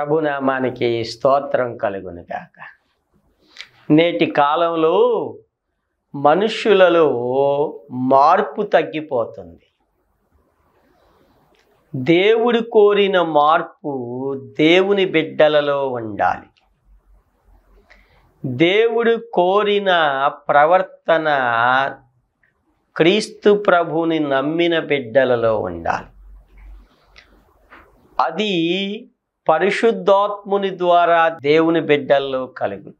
ప్రభునామానికి స్తోత్రం కలుగును గాక నేటి కాలంలో మనుష్యులలో మార్పు తగ్గిపోతుంది దేవుడు కోరిన మార్పు దేవుని బిడ్డలలో ఉండాలి దేవుడు కోరిన ప్రవర్తన క్రీస్తు ప్రభుని నమ్మిన బిడ్డలలో ఉండాలి అది పరిశుద్ధాత్ముని ద్వారా దేవుని బిడ్డల్లో కలుగుద్ది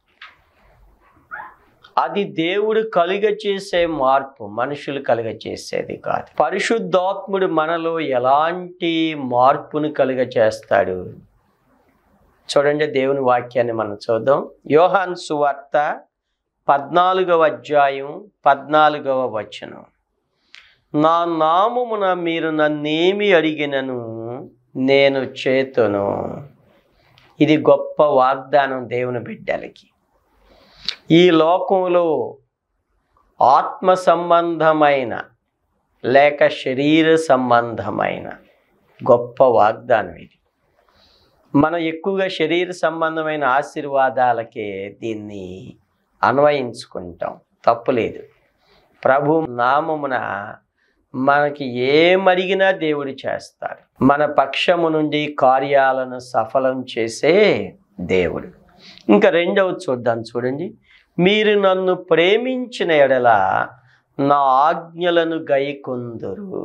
అది దేవుడు కలుగ చేసే మార్పు మనుషులు కలుగ చేసేది కాదు పరిశుద్ధాత్ముడు మనలో ఎలాంటి మార్పును కలుగ చేస్తాడు చూడండి దేవుని వాక్యాన్ని మనం చూద్దాం యోహాన్ సువార్త పద్నాలుగవ అధ్యాయం పద్నాలుగవ వచనం నా నామమున మీరు నన్నేమి అడిగినను నేను చేతును ఇది గొప్ప వాగ్దానం దేవుని బిడ్డలకి ఈ లోకంలో ఆత్మ సంబంధమైన లేక శరీర సంబంధమైన గొప్ప వాగ్దానం ఇది మనం ఎక్కువగా శరీర సంబంధమైన ఆశీర్వాదాలకే దీన్ని అన్వయించుకుంటాం తప్పులేదు ప్రభు నామమున మనకి ఏమడిగినా దేవుడు చేస్తాడు మన పక్షము నుండి కార్యాలను సఫలం చేసే దేవుడు ఇంకా రెండవ చూద్దాం చూడండి మీరు నన్ను ప్రేమించిన ఎడల నా ఆజ్ఞలను గైకొందురు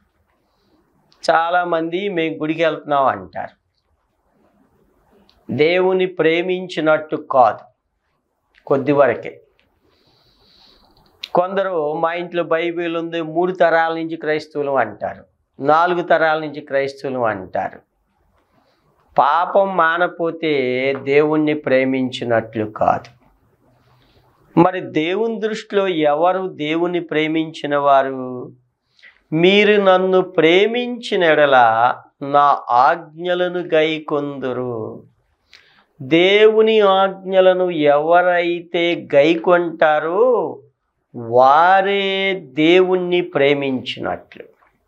చాలామంది మేము గుడికి వెళ్తున్నాం అంటారు దేవుని ప్రేమించినట్టు కాదు కొద్ది వరకే కొందరు మా ఇంట్లో బైబిల్ ఉంది మూడు తరాల నుంచి క్రైస్తవులు అంటారు నాలుగు తరాల నుంచి క్రైస్తవులు అంటారు పాపం మానపోతే దేవుణ్ణి ప్రేమించినట్లు కాదు మరి దేవుని దృష్టిలో ఎవరు దేవుని ప్రేమించిన వారు మీరు నన్ను ప్రేమించిన ఎడల నా ఆజ్ఞలను గైకొందురు దేవుని ఆజ్ఞలను ఎవరైతే గైకొంటారో వారే దేవుణ్ణి ప్రేమించినట్లు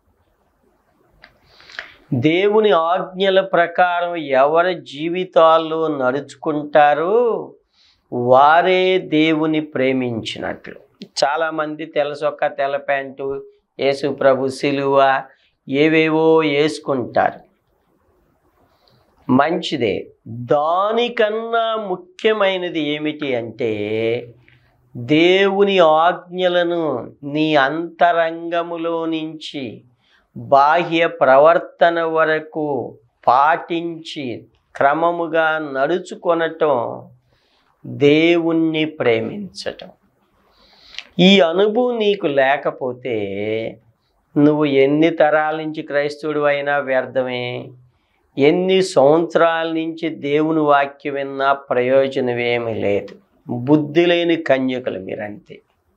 దేవుని ఆజ్ఞల ప్రకారం ఎవరి జీవితాల్లో నడుచుకుంటారో వారే దేవుని ప్రేమించినట్లు చాలామంది తెల్లసొక్క తెల్ల ప్యాంటు యేసు ప్రభు సిలువ ఏవేవో వేసుకుంటారు మంచిదే దానికన్నా ముఖ్యమైనది ఏమిటి అంటే దేవుని ఆజ్ఞలను నీ అంతరంగములో నుంచి బాహ్య ప్రవర్తన వరకు పాటించి క్రమముగా నడుచుకొనటం దేవుణ్ణి ప్రేమించటం ఈ అనుభవం నీకు లేకపోతే నువ్వు ఎన్ని తరాల నుంచి క్రైస్తవుడు అయినా వ్యర్థమే ఎన్ని సంవత్సరాల నుంచి దేవుని వాక్యం విన్నా ప్రయోజనం ఏమీ లేదు బుద్ధి లేని కన్యకులు మీరంతే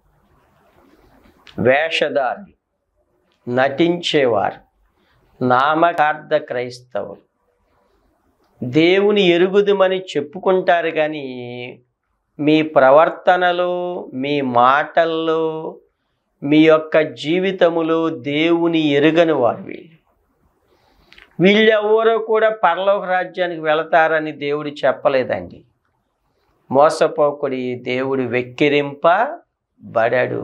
వేషధారులు నటించేవారు నామకార్థ క్రైస్తవులు దేవుని ఎరుగుదమని చెప్పుకుంటారు కానీ మీ ప్రవర్తనలో మీ మాటల్లో మీ యొక్క జీవితములో దేవుని ఎరుగని వారు వీళ్ళు వీళ్ళెవరో కూడా పరలోక రాజ్యానికి వెళతారని దేవుడు చెప్పలేదండి మోసపోకుడి దేవుడు వెక్కిరింప బడడు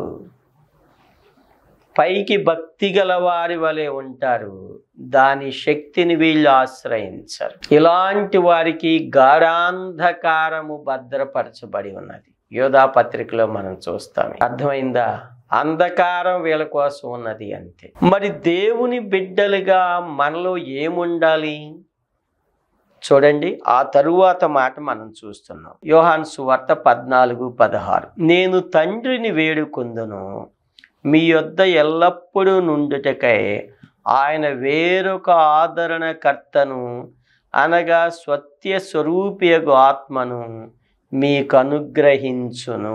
పైకి భక్తి గల వారి వలె ఉంటారు దాని శక్తిని వీళ్ళు ఆశ్రయించరు ఇలాంటి వారికి గాఢాంధకారము భద్రపరచబడి ఉన్నది యోధా పత్రికలో మనం చూస్తాం అర్థమైందా అంధకారం వీళ్ళ కోసం ఉన్నది అంతే మరి దేవుని బిడ్డలుగా మనలో ఏముండాలి చూడండి ఆ తరువాత మాట మనం చూస్తున్నాం యోహాన్ సువార్త పద్నాలుగు పదహారు నేను తండ్రిని వేడుకుందును మీ యొద్ద ఎల్లప్పుడూ నుండుటకై ఆయన వేరొక ఆదరణకర్తను అనగా స్వత్య స్వరూపియగు ఆత్మను మీకు అనుగ్రహించును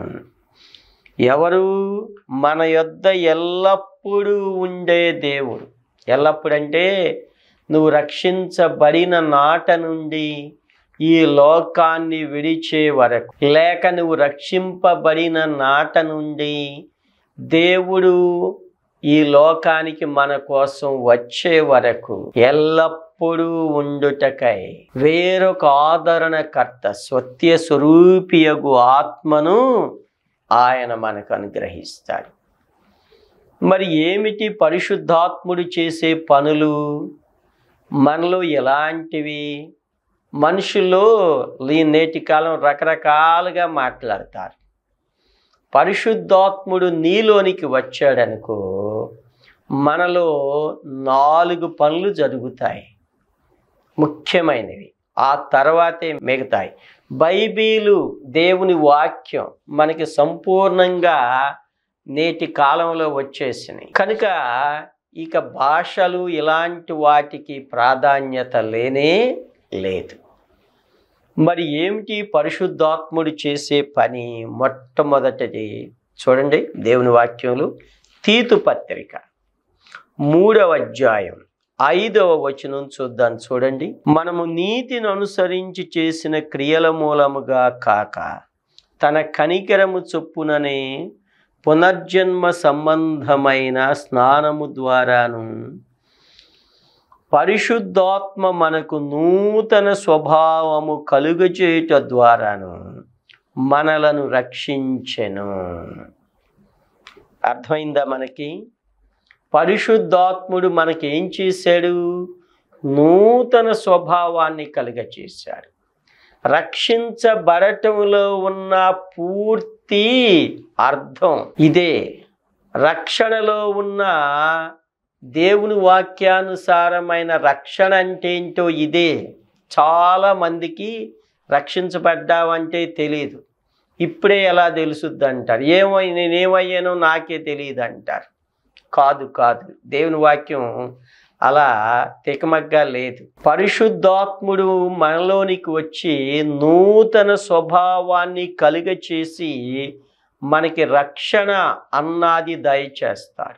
ఎవరు మన యొద్ద ఎల్లప్పుడూ ఉండే దేవుడు ఎల్లప్పుడు అంటే నువ్వు రక్షించబడిన నాట నుండి ఈ లోకాన్ని విడిచే వరకు లేక నువ్వు రక్షింపబడిన నాట నుండి దేవుడు ఈ లోకానికి మన కోసం వచ్చే వరకు ఎల్లప్పుడూ ఎల్లప్పుడూ ఉండుటకై వేరొక ఆదరణకర్త సత్య స్వరూపియగు ఆత్మను ఆయన మనకు అనుగ్రహిస్తాడు మరి ఏమిటి పరిశుద్ధాత్ముడు చేసే పనులు మనలో ఎలాంటివి మనుషుల్లో ఈ నేటి కాలం రకరకాలుగా మాట్లాడతారు పరిశుద్ధాత్ముడు నీలోనికి వచ్చాడనుకో మనలో నాలుగు పనులు జరుగుతాయి ముఖ్యమైనవి ఆ తర్వాతే మిగతాయి బైబిలు దేవుని వాక్యం మనకి సంపూర్ణంగా నేటి కాలంలో వచ్చేసినాయి కనుక ఇక భాషలు ఇలాంటి వాటికి ప్రాధాన్యత లేనే లేదు మరి ఏమిటి పరిశుద్ధాత్ముడు చేసే పని మొట్టమొదటిది చూడండి దేవుని వాక్యంలో తీతు పత్రిక మూడవ అధ్యాయం ఐదవ వచనం చూద్దాం చూడండి మనము నీతిని అనుసరించి చేసిన క్రియల మూలముగా కాక తన కనికరము చొప్పుననే పునర్జన్మ సంబంధమైన స్నానము ద్వారాను పరిశుద్ధాత్మ మనకు నూతన స్వభావము కలుగచేయుట ద్వారాను మనలను రక్షించెను అర్థమైందా మనకి పరిశుద్ధాత్ముడు మనకి ఏం చేశాడు నూతన స్వభావాన్ని కలుగచేశాడు రక్షించబడటంలో ఉన్న పూర్తి అర్థం ఇదే రక్షణలో ఉన్న దేవుని వాక్యానుసారమైన రక్షణ అంటే ఏంటో ఇదే చాలా మందికి రక్షించబడ్డావంటే తెలియదు ఇప్పుడే ఎలా తెలుసుద్ది అంటారు ఏమై నేనేమయ్యానో నాకే తెలియదు అంటారు కాదు కాదు దేవుని వాక్యం అలా తికమగ్గా లేదు పరిశుద్ధాత్ముడు మనలోనికి వచ్చి నూతన స్వభావాన్ని కలుగ చేసి మనకి రక్షణ అన్నాది దయచేస్తాడు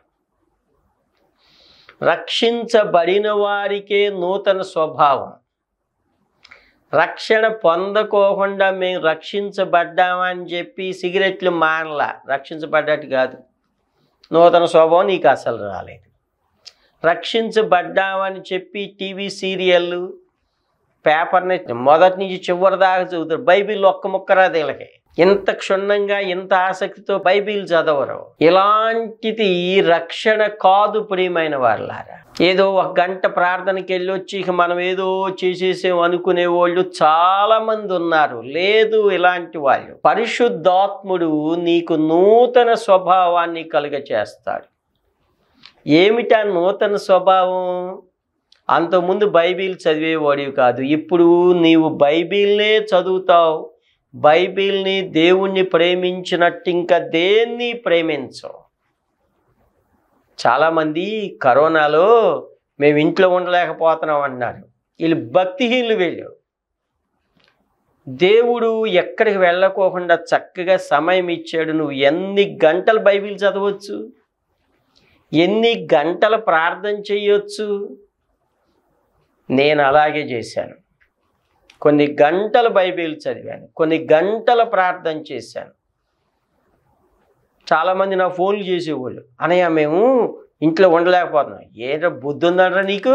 రక్షించబడిన వారికే నూతన స్వభావం రక్షణ పొందకోకుండా మేము రక్షించబడ్డామని చెప్పి సిగరెట్లు మానలా రక్షించబడ్డట్టు కాదు నూతన స్వభావం నీకు అసలు రాలేదు రక్షించబడ్డామని చెప్పి టీవీ సీరియళ్ళు పేపర్ని మొదటి నుంచి చివరి దాకా చదువుతారు బైబిల్ ఒక్క ముక్కరా వీళ్ళకి ఇంత క్షుణ్ణంగా ఇంత ఆసక్తితో బైబిల్ చదవరు ఇలాంటిది రక్షణ కాదు ప్రియమైన వాళ్ళారా ఏదో ఒక గంట ప్రార్థనకి వెళ్ళి వచ్చి ఇక మనం ఏదో చేసేసాం అనుకునే వాళ్ళు చాలా మంది ఉన్నారు లేదు ఇలాంటి వాళ్ళు పరిశుద్ధాత్ముడు నీకు నూతన స్వభావాన్ని కలుగ చేస్తాడు ఏమిటా నూతన స్వభావం అంతకుముందు బైబిల్ చదివేవాడివి కాదు ఇప్పుడు నీవు బైబిల్నే చదువుతావు బైబిల్ని దేవుణ్ణి ప్రేమించినట్టు ఇంకా దేన్ని ప్రేమించవు చాలామంది కరోనాలో మేము ఇంట్లో ఉండలేకపోతున్నాం అన్నారు వీళ్ళు భక్తిహీనులు వీళ్ళు దేవుడు ఎక్కడికి వెళ్ళకోకుండా చక్కగా సమయం ఇచ్చాడు నువ్వు ఎన్ని గంటలు బైబిల్ చదవచ్చు ఎన్ని గంటలు ప్రార్థన చేయొచ్చు నేను అలాగే చేశాను కొన్ని గంటలు బైబిల్ చదివాను కొన్ని గంటల ప్రార్థన చేశాను చాలామంది నా ఫోన్లు చేసేవాళ్ళు అనయ్య మేము ఇంట్లో ఉండలేకపోతున్నాం ఏదో బుద్ధి ఉందంటారా నీకు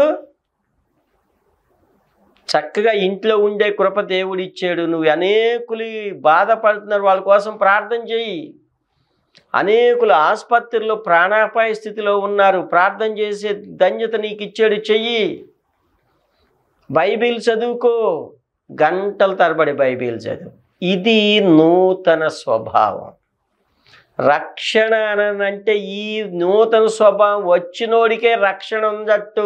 చక్కగా ఇంట్లో ఉండే కృప దేవుడు ఇచ్చాడు నువ్వు అనేకులు బాధపడుతున్నారు వాళ్ళ కోసం ప్రార్థన చేయి అనేకులు ఆసుపత్రిలో ప్రాణాపాయ స్థితిలో ఉన్నారు ప్రార్థన చేసే ధన్యత నీకు ఇచ్చాడు చెయ్యి బైబిల్ చదువుకో గంటల తరబడి బైబిల్ చదువు ఇది నూతన స్వభావం రక్షణ అంటే ఈ నూతన స్వభావం వచ్చినోడికే రక్షణ ఉందట్టు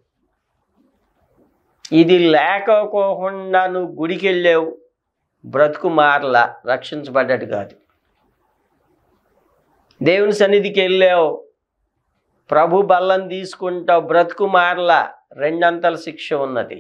ఇది లేకపోకుండా నువ్వు గుడికి వెళ్ళావు బ్రతుకు మారలా రక్షించబడ్డట్టు కాదు దేవుని సన్నిధికి వెళ్ళావు ప్రభు బల్లం తీసుకుంటావు బ్రతుకు మారలా రెండంతల శిక్ష ఉన్నది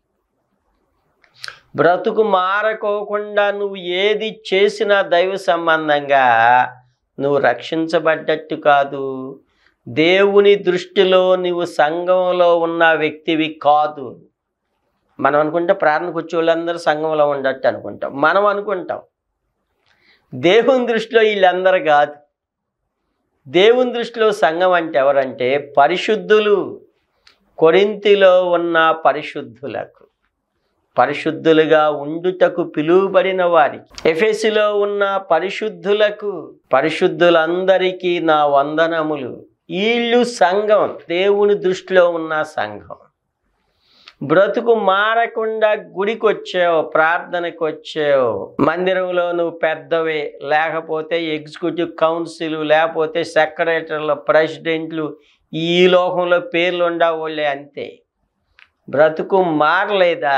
బ్రతుకు మారకోకుండా నువ్వు ఏది చేసినా దైవ సంబంధంగా నువ్వు రక్షించబడ్డట్టు కాదు దేవుని దృష్టిలో నువ్వు సంఘంలో ఉన్న వ్యక్తివి కాదు మనం అనుకుంటే ప్రార్థనకు వచ్చే వాళ్ళందరూ సంఘంలో ఉండట్టు అనుకుంటాం మనం అనుకుంటాం దేవుని దృష్టిలో వీళ్ళందరూ కాదు దేవుని దృష్టిలో సంఘం అంటే ఎవరంటే పరిశుద్ధులు కొరింతిలో ఉన్న పరిశుద్ధులకు పరిశుద్ధులుగా ఉండుటకు పిలువబడిన వారికి ఎఫెసిలో ఉన్న పరిశుద్ధులకు పరిశుద్ధులందరికీ నా వందనములు వీళ్ళు సంఘం దేవుని దృష్టిలో ఉన్న సంఘం బ్రతుకు మారకుండా గుడికి వచ్చావు ప్రార్థనకు వచ్చావు మందిరంలో నువ్వు పెద్దవే లేకపోతే ఎగ్జిక్యూటివ్ కౌన్సిల్ లేకపోతే సెక్రటరీలు ప్రెసిడెంట్లు ఈ లోకంలో పేర్లు ఉండవాళ్ళే అంతే బ్రతుకు మారలేదా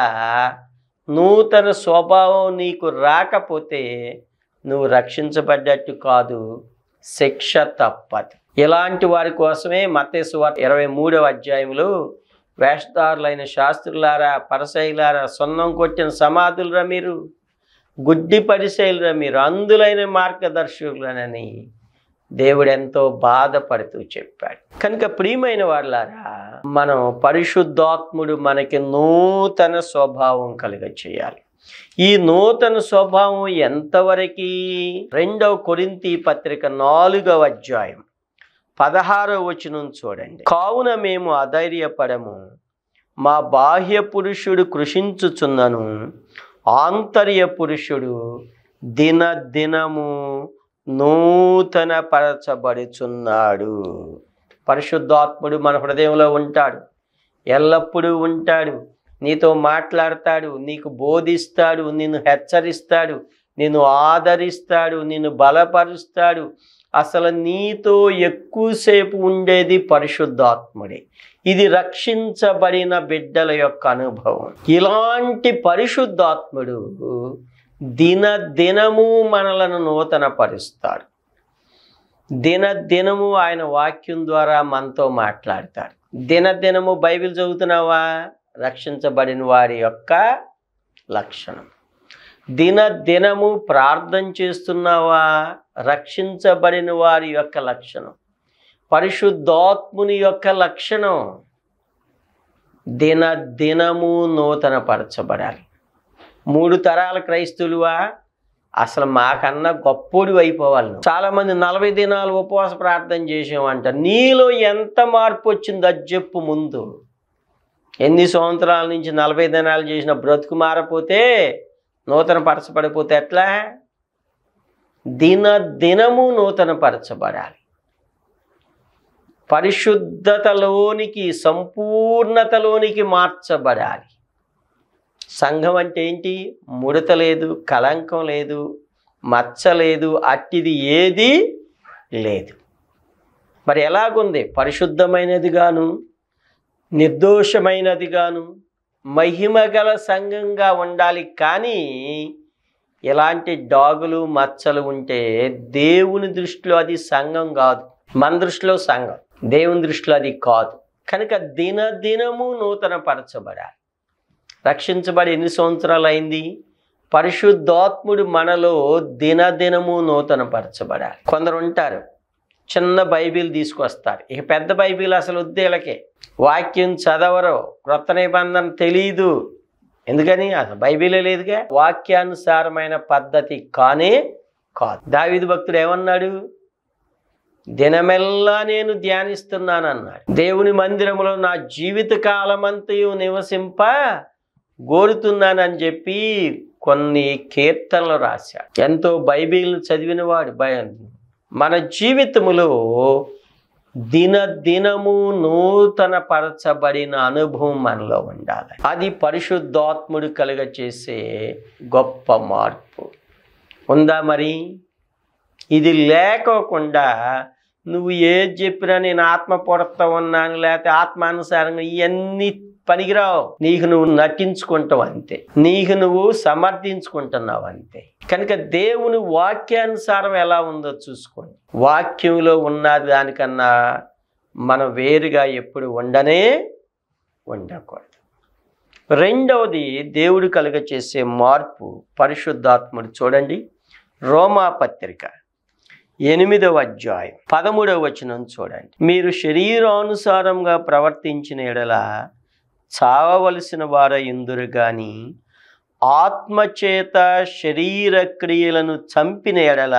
నూతన స్వభావం నీకు రాకపోతే నువ్వు రక్షించబడ్డట్టు కాదు శిక్ష తప్పదు ఇలాంటి వారి కోసమే మతేశ్వర్ ఇరవై మూడవ అధ్యాయంలో వేషధారులైన శాస్త్రులారా పరశైలారా సున్నం కొట్టిన సమాధులరా మీరు గుడ్డి పరిశైలురా మీరు అందులైన మార్గదర్శకులనని దేవుడు ఎంతో బాధపడుతూ చెప్పాడు కనుక ప్రియమైన వాళ్ళారా మనం పరిశుద్ధాత్ముడు మనకి నూతన స్వభావం కలుగ చేయాలి ఈ నూతన స్వభావం ఎంతవరకు రెండవ కొరింతి పత్రిక నాలుగవ అధ్యాయం పదహారవ వచనం చూడండి కావున మేము అధైర్యపడము మా బాహ్య పురుషుడు కృషించుచున్నను ఆంతర్య పురుషుడు దిన దినము నూతన పరచబడుచున్నాడు పరిశుద్ధాత్ముడు మన హృదయంలో ఉంటాడు ఎల్లప్పుడూ ఉంటాడు నీతో మాట్లాడతాడు నీకు బోధిస్తాడు నిన్ను హెచ్చరిస్తాడు నిన్ను ఆదరిస్తాడు నిన్ను బలపరుస్తాడు అసలు నీతో ఎక్కువసేపు ఉండేది పరిశుద్ధాత్ముడే ఇది రక్షించబడిన బిడ్డల యొక్క అనుభవం ఇలాంటి పరిశుద్ధాత్ముడు దిన దినము మనలను నూతన పరుస్తాడు దిన దినము ఆయన వాక్యం ద్వారా మనతో మాట్లాడతాడు దిన దినము బైబిల్ చదువుతున్నావా రక్షించబడిన వారి యొక్క లక్షణం దిన దినము ప్రార్థన చేస్తున్నావా రక్షించబడిన వారి యొక్క లక్షణం పరిశుద్ధాత్ముని యొక్క లక్షణం దిన దినము నూతన పరచబడాలి మూడు తరాల క్రైస్తువులువా అసలు మాకన్నా గొప్పోడు అయిపోవాలి నువ్వు. చాలా మంది నలభై దినాలు ఉపవాస ప్రార్థన చేసామంట నీలో ఎంత మార్పు వచ్చిందో అది చెప్పు ముందు ఎన్ని సంవత్సరాల నుంచి నలభై దినాలు చేసిన బ్రతుకు మారపోతే నూతన పరచబడిపోతే ఎట్లా దిన దినము నూతన పరచబడాలి పరిశుద్ధతలోనికి సంపూర్ణతలోనికి మార్చబడాలి సంఘం అంటే ఏంటి ముడత లేదు కలంకం లేదు మచ్చ లేదు అట్టిది ఏది లేదు మరి ఎలాగుంది పరిశుద్ధమైనది గాను నిర్దోషమైనది గాను మహిమ గల సంఘంగా ఉండాలి కానీ ఇలాంటి డాగులు మచ్చలు ఉంటే దేవుని దృష్టిలో అది సంఘం కాదు మన దృష్టిలో సంఘం దేవుని దృష్టిలో అది కాదు కనుక దినదినము నూతన పరచబడాలి రక్షించబడి ఎన్ని సంవత్సరాలు అయింది పరిశుద్ధాత్ముడు మనలో దినదినము నూతన పరచబడాలి కొందరు ఉంటారు చిన్న బైబిల్ తీసుకొస్తారు ఇక పెద్ద బైబిల్ అసలు ఉద్దేలకే వాక్యం చదవరు క్రొత్త నిబంధన తెలీదు ఎందుకని అసలు బైబిలే లేదుగా వాక్యానుసారమైన పద్ధతి కానే కాదు దావిదు భక్తుడు ఏమన్నాడు దినమెల్లా నేను ధ్యానిస్తున్నాను అన్నాడు దేవుని మందిరంలో నా జీవిత కాలమంతయు నివసింప గోరుతున్నానని చెప్పి కొన్ని కీర్తనలు రాశాడు ఎంతో బైబిల్ చదివినవాడు భయ మన జీవితములో దిన దినము నూతన పరచబడిన అనుభవం మనలో ఉండాలి అది పరిశుద్ధాత్ముడు కలుగ చేసే గొప్ప మార్పు ఉందా మరి ఇది లేకోకుండా నువ్వు ఏది చెప్పినా నేను ఆత్మ పొడతా ఉన్నాను లేకపోతే ఆత్మానుసారంగా ఇవన్నీ పనికిరావు నీకు నువ్వు నటించుకుంటావు అంతే నీకు నువ్వు సమర్థించుకుంటున్నావు అంతే కనుక దేవుని వాక్యానుసారం ఎలా ఉందో చూసుకోండి వాక్యంలో ఉన్న దానికన్నా మనం వేరుగా ఎప్పుడు ఉండనే ఉండకూడదు రెండవది దేవుడు కలుగ చేసే మార్పు పరిశుద్ధాత్ముడు చూడండి రోమా పత్రిక ఎనిమిదవ అధ్యాయం పదమూడవ వచనం చూడండి మీరు శరీరానుసారంగా ప్రవర్తించిన ఎడల చావవలసిన వార ఇందురు గాని ఆత్మచేత శరీర క్రియలను చంపిన ఎడల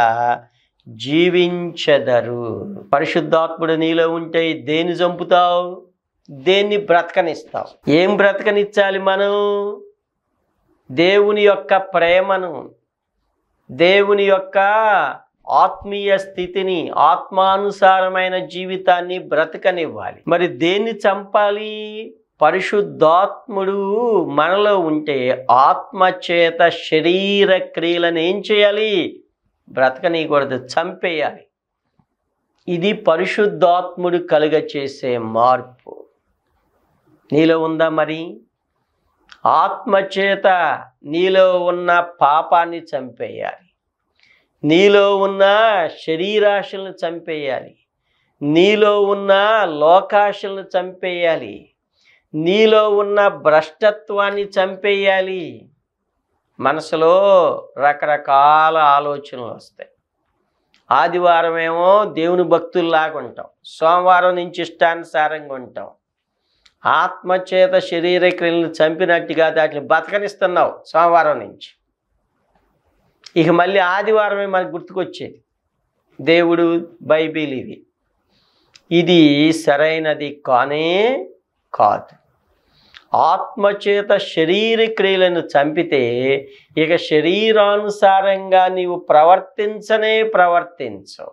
జీవించదరు పరిశుద్ధాత్ముడు నీలో ఉంటే దేని చంపుతావు దేన్ని బ్రతకనిస్తావు ఏం బ్రతకనిచ్చాలి మనం దేవుని యొక్క ప్రేమను దేవుని యొక్క ఆత్మీయ స్థితిని ఆత్మానుసారమైన జీవితాన్ని బ్రతకనివ్వాలి మరి దేన్ని చంపాలి పరిశుద్ధాత్ముడు మనలో ఉంటే ఆత్మచేత శరీర క్రియలను ఏం చేయాలి బ్రతకనీయకూడదు చంపేయాలి ఇది పరిశుద్ధాత్ముడు కలుగ చేసే మార్పు నీలో ఉందా మరి ఆత్మచేత నీలో ఉన్న పాపాన్ని చంపేయాలి నీలో ఉన్న శరీరాశలను చంపేయాలి నీలో ఉన్న లోకాశలను చంపేయాలి నీలో ఉన్న భ్రష్టత్వాన్ని చంపేయాలి మనసులో రకరకాల ఆలోచనలు వస్తాయి ఆదివారం ఏమో దేవుని భక్తుల్లాగా ఉంటాం సోమవారం నుంచి ఇష్టానుసారంగా ఉంటాం ఆత్మచేత శరీర క్రియలను చంపినట్టుగా వాటిని బతకనిస్తున్నావు సోమవారం నుంచి ఇక మళ్ళీ ఆదివారమే మనకు గుర్తుకొచ్చేది దేవుడు బైబిల్ ఇది ఇది సరైనది కానే కాదు ఆత్మచేత శరీర క్రియలను చంపితే ఇక శరీరానుసారంగా నీవు ప్రవర్తించనే ప్రవర్తించవు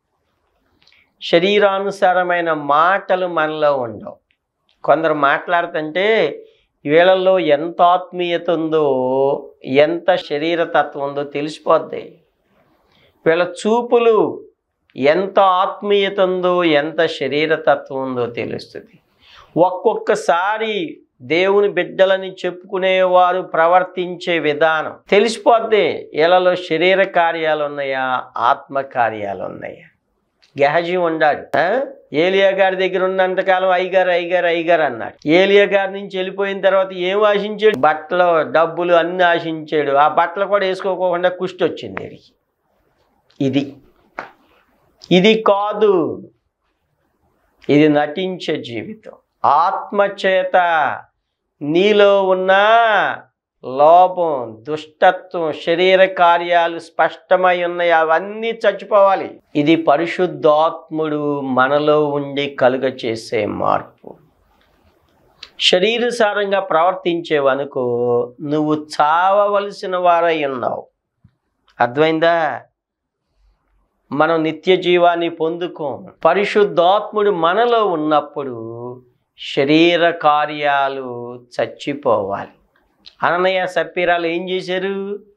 శరీరానుసారమైన మాటలు మనలో ఉండవు కొందరు మాట్లాడుతుంటే వీళ్ళల్లో ఎంత ఆత్మీయత ఉందో ఎంత శరీరతత్వం ఉందో తెలిసిపోద్ది వీళ్ళ చూపులు ఎంత ఆత్మీయత ఉందో ఎంత శరీరతత్వం ఉందో తెలుస్తుంది ఒక్కొక్కసారి దేవుని బిడ్డలని చెప్పుకునేవారు ప్రవర్తించే విధానం తెలిసిపోద్ది వీళ్ళలో శరీర కార్యాలు ఉన్నాయా ఆత్మ కార్యాలు ఉన్నాయా గెహజీ ఉండాడు ఆ? ఏలియా గారి దగ్గర ఉన్నంతకాలం అయ్యగారు అయ్యగారు అయ్యగారు అన్నాడు ఏలియా గారి నుంచి వెళ్ళిపోయిన తర్వాత ఏం ఆశించాడు బట్టలు డబ్బులు అన్ని ఆశించాడు ఆ బట్టలు కూడా వేసుకోకుండా కుష్టి వచ్చింది వీడికి ఇది ఇది కాదు ఇది నటించే జీవితం ఆత్మచేత నీలో ఉన్న లోపం దుష్టత్వం శరీర కార్యాలు స్పష్టమై ఉన్నాయి అవన్నీ చచ్చిపోవాలి ఇది పరిశుద్ధాత్ముడు మనలో ఉండి కలుగ చేసే మార్పు శరీరసారంగా ప్రవర్తించేవనుకో నువ్వు చావవలసిన వారై ఉన్నావు అర్థమైందా మనం నిత్య జీవాన్ని పొందుకోం పరిశుద్ధాత్ముడు మనలో ఉన్నప్పుడు శరీర కార్యాలు చచ్చిపోవాలి అననయ్య సప్పీరాలు ఏం చేశారు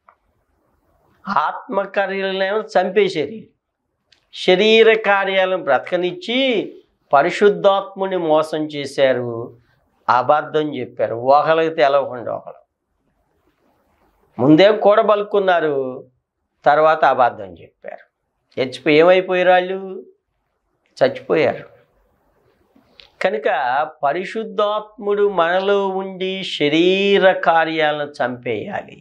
ఆత్మకార్యాలను చంపేశారు శరీర కార్యాలను బ్రతకనిచ్చి పరిశుద్ధాత్ముని మోసం చేశారు అబద్ధం చెప్పారు ఒకరికి తెలవకుండా ఒకరు ముందేం కూడబలుకున్నారు తర్వాత అబద్ధం చెప్పారు చచ్చిపోయి ఏమైపోయారు వాళ్ళు చచ్చిపోయారు కనుక పరిశుద్ధాత్ముడు మనలో ఉండి శరీర కార్యాలను చంపేయాలి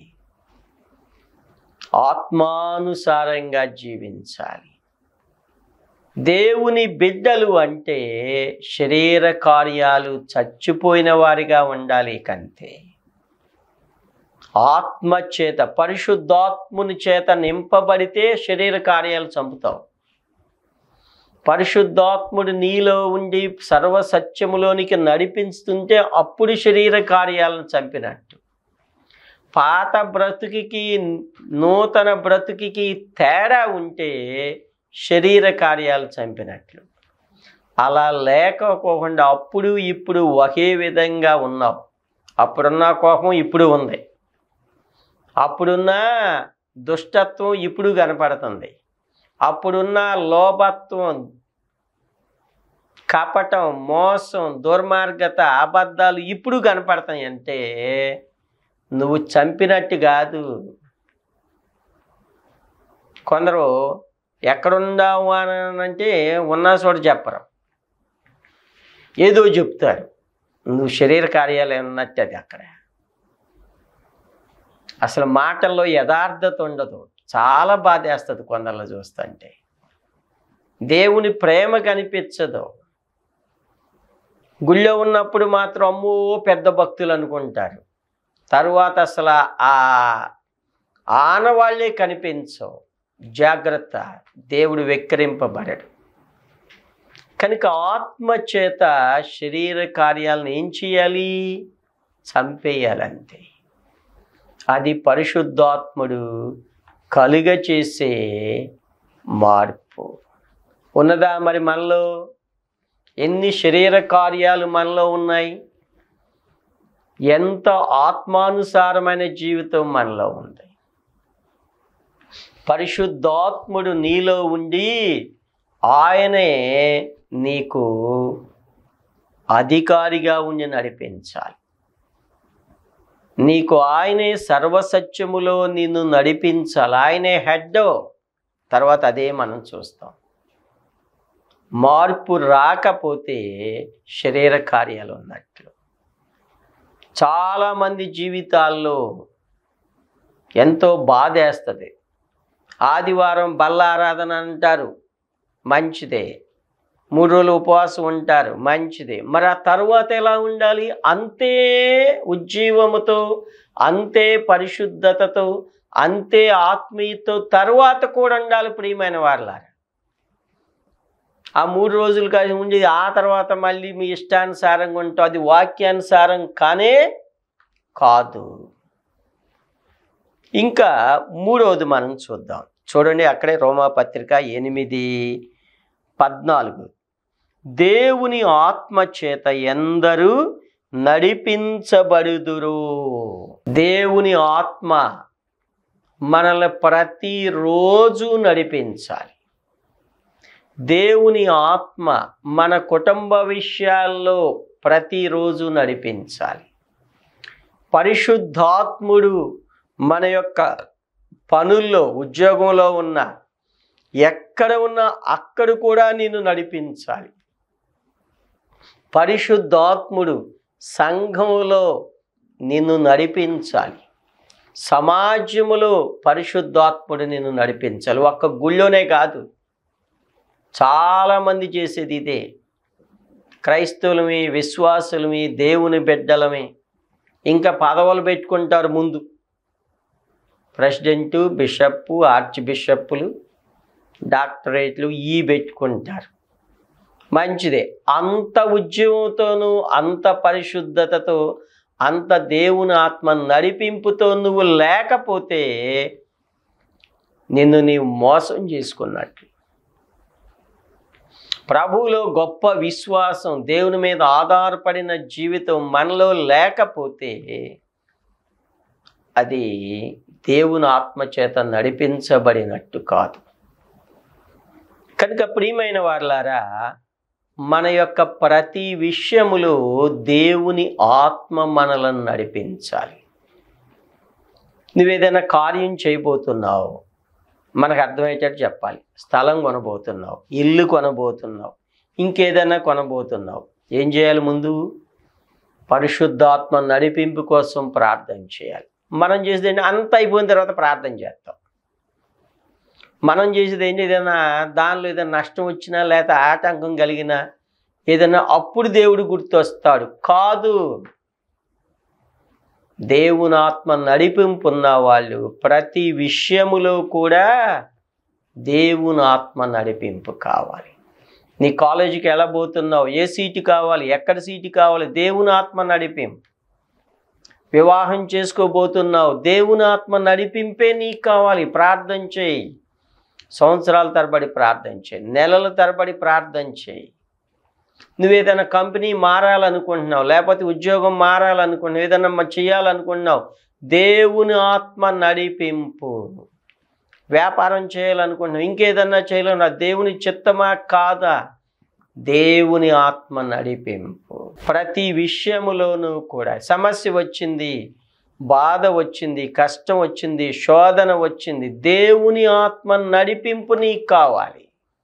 ఆత్మానుసారంగా జీవించాలి దేవుని బిడ్డలు అంటే శరీర కార్యాలు చచ్చిపోయిన వారిగా ఉండాలి కంతే ఆత్మ చేత పరిశుద్ధాత్ముని చేత నింపబడితే శరీర కార్యాలు చంపుతావు పరిశుద్ధాత్ముడు నీలో ఉండి సర్వ సత్యములోనికి నడిపిస్తుంటే అప్పుడు శరీర కార్యాలను చంపినట్టు పాత బ్రతుకికి నూతన బ్రతుకికి తేడా ఉంటే శరీర కార్యాలు చంపినట్లు అలా లేకపోకుండా అప్పుడు ఇప్పుడు ఒకే విధంగా ఉన్నావు అప్పుడున్న కోపం ఇప్పుడు ఉంది అప్పుడున్న దుష్టత్వం ఇప్పుడు కనపడుతుంది అప్పుడున్న లోభత్వం కపటం మోసం దుర్మార్గత అబద్ధాలు ఇప్పుడు కనపడతాయి అంటే నువ్వు చంపినట్టు కాదు కొందరు ఎక్కడున్నావు అని అంటే ఉన్న చోట చెప్పరు ఏదో చెప్తారు నువ్వు శరీర కార్యాలు ఉన్నట్టు అది అక్కడ అసలు మాటల్లో యథార్థత ఉండదు చాలా బాధేస్తుంది కొందరిలో చూస్తుంటే దేవుని ప్రేమ కనిపించదు గుళ్ళో ఉన్నప్పుడు మాత్రం అమ్మో పెద్ద భక్తులు అనుకుంటారు తరువాత అసలు ఆ ఆనవాళ్ళే కనిపించవు జాగ్రత్త దేవుడు వెక్కిరింపబడడు కనుక ఆత్మ చేత శరీర కార్యాలను ఏం చేయాలి చంపేయాలంతే అది పరిశుద్ధాత్ముడు కలుగ చేసే మార్పు ఉన్నదా మరి మనలో ఎన్ని శరీర కార్యాలు మనలో ఉన్నాయి ఎంత ఆత్మానుసారమైన జీవితం మనలో ఉంది పరిశుద్ధాత్ముడు నీలో ఉండి ఆయనే నీకు అధికారిగా ఉండి నడిపించాలి నీకు ఆయనే సర్వసత్యములో నిన్ను నడిపించాలి ఆయనే హెడ్ తర్వాత అదే మనం చూస్తాం మార్పు రాకపోతే శరీర కార్యాలు ఉన్నట్లు చాలామంది జీవితాల్లో ఎంతో బాధేస్తుంది ఆదివారం బల్ల ఆరాధన అంటారు మంచిదే మూడు రోజులు ఉపవాసం ఉంటారు మంచిదే మరి ఆ తర్వాత ఎలా ఉండాలి అంతే ఉజ్జీవముతో అంతే పరిశుద్ధతతో అంతే ఆత్మీయతో తర్వాత కూడా ఉండాలి ప్రియమైన వారులారా ఆ మూడు రోజులు కాదు ఉండి ఆ తర్వాత మళ్ళీ మీ ఇష్టానుసారంగా ఉంటాం అది వాక్యానుసారం కానే కాదు ఇంకా మూడవది మనం చూద్దాం చూడండి అక్కడే రోమాపత్రిక ఎనిమిది పద్నాలుగు దేవుని ఆత్మ చేత ఎందరూ నడిపించబడుదురు దేవుని ఆత్మ మనల్ని ప్రతిరోజు నడిపించాలి దేవుని ఆత్మ మన కుటుంబ విషయాల్లో ప్రతిరోజు నడిపించాలి పరిశుద్ధాత్ముడు మన యొక్క పనుల్లో ఉద్యోగంలో ఉన్న ఎక్కడ ఉన్నా అక్కడ కూడా నిన్ను నడిపించాలి పరిశుద్ధాత్ముడు సంఘములో నిన్ను నడిపించాలి సమాజములో పరిశుద్ధాత్ముడు నిన్ను నడిపించాలి ఒక్క గుళ్ళోనే కాదు చాలామంది చేసేది ఇదే క్రైస్తవులమే విశ్వాసులమే దేవుని బిడ్డలమే ఇంకా పదవులు పెట్టుకుంటారు ముందు ప్రెసిడెంటు బిషప్పు ఆర్చ్ బిషప్పులు డాక్టరేట్లు ఈ పెట్టుకుంటారు మంచిదే అంత ఉద్యమంతోనూ అంత పరిశుద్ధతతో అంత దేవుని ఆత్మ నడిపింపుతో నువ్వు లేకపోతే నిన్ను నీవు మోసం చేసుకున్నట్లు ప్రభువులో గొప్ప విశ్వాసం దేవుని మీద ఆధారపడిన జీవితం మనలో లేకపోతే అది దేవుని ఆత్మ చేత నడిపించబడినట్టు కాదు కనుక ప్రియమైన వారులారా మన యొక్క ప్రతి విషయములో దేవుని ఆత్మ మనలను నడిపించాలి నువ్వేదైనా కార్యం చేయబోతున్నావు మనకు అర్థమయ్యేటట్టు చెప్పాలి స్థలం కొనబోతున్నావు ఇల్లు కొనబోతున్నావు ఇంకేదైనా కొనబోతున్నావు ఏం చేయాలి ముందు పరిశుద్ధాత్మ నడిపింపు కోసం ప్రార్థన చేయాలి మనం చేసేది ఏంటి అంత అయిపోయిన తర్వాత ప్రార్థన చేస్తాం మనం చేసేది ఏంటి ఏదైనా దానిలో ఏదైనా నష్టం వచ్చినా లేకపోతే ఆటంకం కలిగినా ఏదైనా అప్పుడు దేవుడు గుర్తొస్తాడు కాదు దేవుని ఆత్మ నడిపింపు ఉన్న వాళ్ళు ప్రతి విషయములో కూడా దేవుని ఆత్మ నడిపింపు కావాలి నీ కాలేజీకి ఎలా పోతున్నావు ఏ సీటు కావాలి ఎక్కడ సీటు కావాలి దేవుని ఆత్మ నడిపింపు వివాహం చేసుకోబోతున్నావు దేవుని ఆత్మ నడిపింపే నీకు కావాలి ప్రార్థన చేయి సంవత్సరాల తరబడి ప్రార్థన చేయి నెలల తరబడి ప్రార్థన చేయి నువ్వు ఏదైనా కంపెనీ మారాలనుకుంటున్నావు లేకపోతే ఉద్యోగం మారాలనుకుంటున్నావు ఏదైనా మ- చేయాలనుకుంటున్నావు దేవుని ఆత్మ నడిపింపు వ్యాపారం చేయాలనుకుంటున్నావు ఇంకేదన్నా చేయాలన్నా దేవుని చిత్తమా కాదా దేవుని ఆత్మ నడిపింపు ప్రతి విషయములోనూ కూడా సమస్య వచ్చింది బాధ వచ్చింది కష్టం వచ్చింది శోధన వచ్చింది దేవుని ఆత్మ నడిపింపు నీకు కావాలి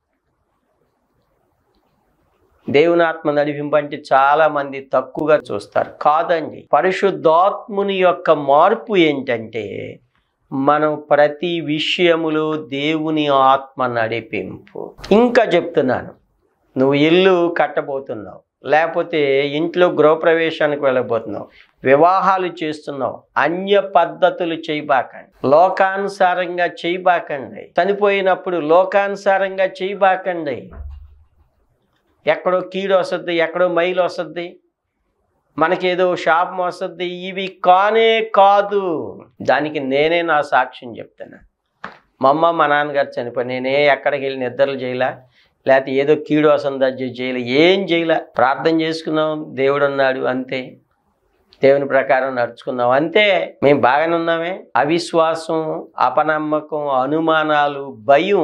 దేవుని ఆత్మ నడిపింపు అంటే చాలా మంది తక్కువగా చూస్తారు కాదండి పరిశుద్ధాత్ముని యొక్క మార్పు ఏంటంటే మనం ప్రతి విషయములో దేవుని ఆత్మ నడిపింపు ఇంకా చెప్తున్నాను నువ్వు ఇల్లు కట్టబోతున్నావు లేకపోతే ఇంట్లో గృహప్రవేశానికి వెళ్ళబోతున్నావు వివాహాలు చేస్తున్నావు అన్య పద్ధతులు చేయబాకండి లోకానుసారంగా చేయబాకండి చనిపోయినప్పుడు లోకానుసారంగా చేయబాకండి ఎక్కడో కీడు వస్తుంది ఎక్కడో మైలు వస్తుంది మనకేదో శాపం వస్తుంది ఇవి కానే కాదు దానికి నేనే నా సాక్ష్యం చెప్తున్నా మా అమ్మ మా నాన్నగారు చనిపోయి నేనే ఎక్కడికి వెళ్ళి నిద్రలు చేయలే లేకపోతే ఏదో కీడు వస్తుంది అది చేయలే ఏం చేయలే ప్రార్థన చేసుకున్నాం దేవుడు ఉన్నాడు అంతే దేవుని ప్రకారం నడుచుకున్నాం అంతే మేము బాగానే ఉన్నామే అవిశ్వాసం అపనమ్మకం అనుమానాలు భయం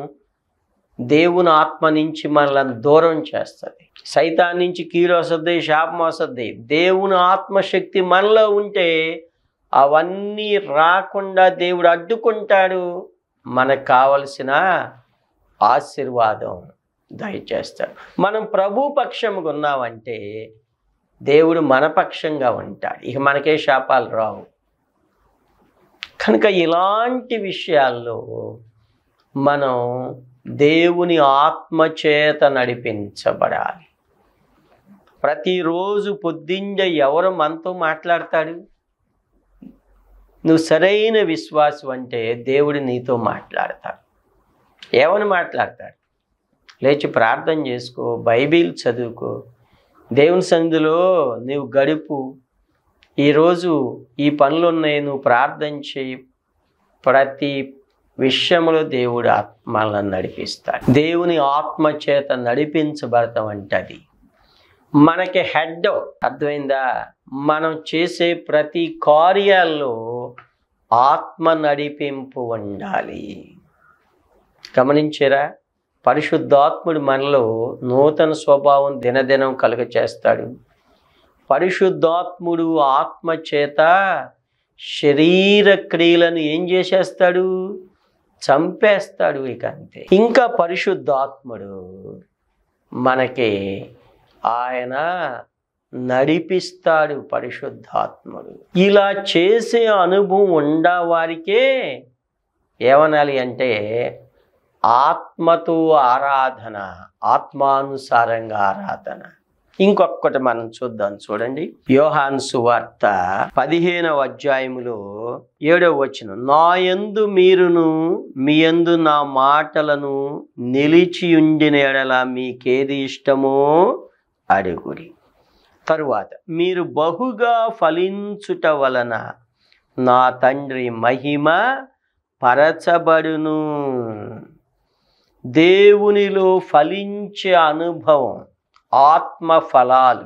దేవుని ఆత్మ నుంచి మనల్ని దూరం చేస్తుంది సైతాన్ నుంచి కీడు వస్తుంది శాపం వస్తుంది దేవుని ఆత్మశక్తి మనలో ఉంటే అవన్నీ రాకుండా దేవుడు అడ్డుకుంటాడు మనకు కావలసిన ఆశీర్వాదం దయచేస్తాడు మనం ప్రభు పక్షముగా ఉన్నామంటే దేవుడు మన పక్షంగా ఉంటాడు ఇక మనకే శాపాలు రావు కనుక ఇలాంటి విషయాల్లో మనం దేవుని ఆత్మచేత నడిపించబడాలి ప్రతిరోజు పొద్దుంజ ఎవరు మనతో మాట్లాడతాడు నువ్వు సరైన విశ్వాసం అంటే దేవుడు నీతో మాట్లాడతాడు ఏమని మాట్లాడతాడు లేచి ప్రార్థన చేసుకో బైబిల్ చదువుకో దేవుని సన్నిధిలో నీవు గడుపు ఈరోజు ఈ పనులు ఉన్నాయి నువ్వు ప్రార్థన చేయి ప్రతి విషయంలో దేవుడు ఆత్మలను నడిపిస్తాడు దేవుని ఆత్మ చేత నడిపించబడతాం అంటే అది మనకి హెడ్ అర్థమైందా మనం చేసే ప్రతి కార్యాల్లో ఆత్మ నడిపింపు ఉండాలి గమనించారా పరిశుద్ధాత్ముడు మనలో నూతన స్వభావం దినదినం కలుగ చేస్తాడు పరిశుద్ధాత్ముడు ఆత్మ చేత శరీర క్రియలను ఏం చేసేస్తాడు చంపేస్తాడు ఇక అంతే ఇంకా పరిశుద్ధాత్ముడు మనకి ఆయన నడిపిస్తాడు పరిశుద్ధాత్ముడు ఇలా చేసే అనుభవం ఉండ వారికే ఏమనాలి అంటే ఆత్మతో ఆరాధన ఆత్మానుసారంగా ఆరాధన ఇంకొకటి మనం చూద్దాం చూడండి యోహాన్ సువార్త పదిహేనవ అధ్యాయములో ఏడవ వచనం నా యందు మీరును మీ యందు నా మాటలను నిలిచి ఉండిన ఎడల మీకేది ఇష్టమో అడుగుడి తరువాత మీరు బహుగా ఫలించుట వలన నా తండ్రి మహిమ పరచబడును దేవునిలో ఫలించే అనుభవం ఆత్మ ఫలాలు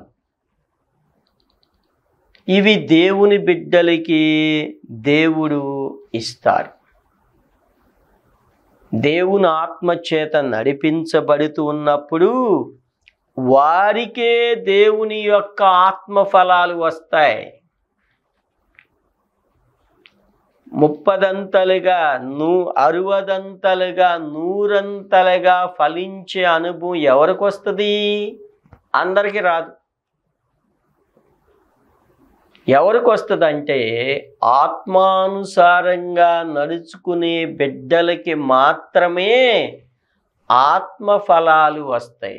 ఇవి దేవుని బిడ్డలకి దేవుడు ఇస్తారు దేవుని ఆత్మ చేత నడిపించబడుతూ ఉన్నప్పుడు వారికే దేవుని యొక్క ఆత్మ ఫలాలు వస్తాయి ముప్పదంతలుగా నూ అరవదంతలుగా నూరంతలుగా ఫలించే అనుభవం ఎవరికి వస్తుంది అందరికీ రాదు ఎవరికి వస్తుంది అంటే ఆత్మానుసారంగా నడుచుకునే బిడ్డలకి మాత్రమే ఆత్మ ఫలాలు వస్తాయి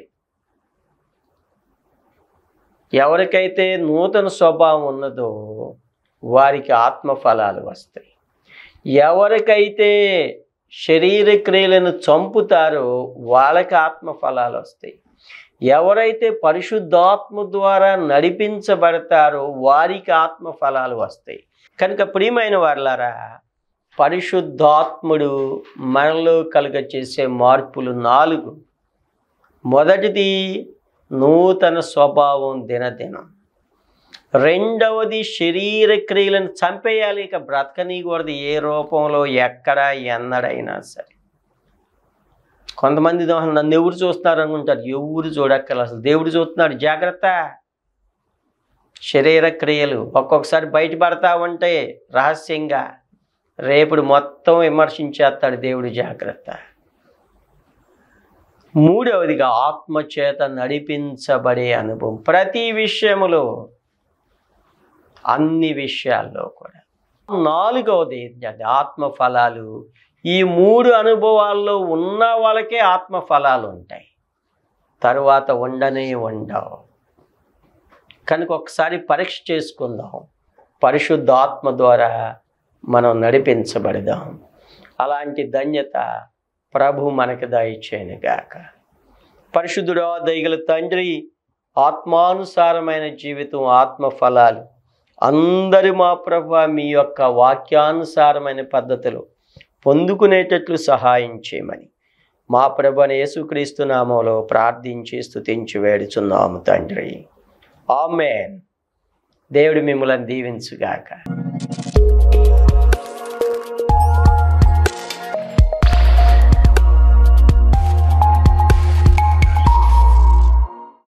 ఎవరికైతే నూతన స్వభావం ఉన్నదో వారికి ఆత్మ ఫలాలు వస్తాయి ఎవరికైతే శరీర క్రియలను చంపుతారో వాళ్ళకి ఆత్మ ఫలాలు వస్తాయి ఎవరైతే పరిశుద్ధాత్మ ద్వారా నడిపించబడతారో వారికి ఆత్మ ఫలాలు వస్తాయి కనుక ప్రియమైన వాళ్ళారా పరిశుద్ధాత్ముడు మనలో కలుగ చేసే మార్పులు నాలుగు మొదటిది నూతన స్వభావం దినదినం రెండవది శరీర క్రియలను చంపేయాలి ఇక బ్రతకనీయకూడదు ఏ రూపంలో ఎక్కడ ఎన్నడైనా సరే కొంతమంది దో- నన్ను ఎవరు చూస్తున్నారు అనుకుంటారు ఎవరు చూడక్కర్లేదు అసలు దేవుడు చూస్తున్నాడు జాగ్రత్త శరీర క్రియలు ఒక్కొక్కసారి బయటపడతా ఉంటే రహస్యంగా రేపుడు మొత్తం విమర్శించేస్తాడు దేవుడు జాగ్రత్త మూడవదిగా ఆత్మచేత నడిపించబడే అనుభవం ప్రతి విషయములో అన్ని విషయాల్లో కూడా నాలుగవది ఏంటంటే ఆత్మ ఫలాలు ఈ మూడు అనుభవాల్లో ఉన్న వాళ్ళకే ఆత్మ ఫలాలు ఉంటాయి తరువాత ఉండనే ఉండవు కనుక ఒకసారి పరీక్ష చేసుకుందాం పరిశుద్ధ ఆత్మ ద్వారా మనం నడిపించబడదాం అలాంటి ధన్యత ప్రభు మనకు దయచేయను గాక పరిశుద్ధుడా దయగల తండ్రి ఆత్మానుసారమైన జీవితం ఆత్మ ఫలాలు అందరి మా ప్రభు మీ యొక్క వాక్యానుసారమైన పద్ధతులు పొందుకునేటట్లు సహాయం చేయమని మా ప్రభుని యేసుక్రీస్తు నామంలో ప్రార్థించి స్తుతించి వేడుచున్నాము తండ్రి ఆమెన్ దేవుడు మిమ్మల్ని దీవించుగాక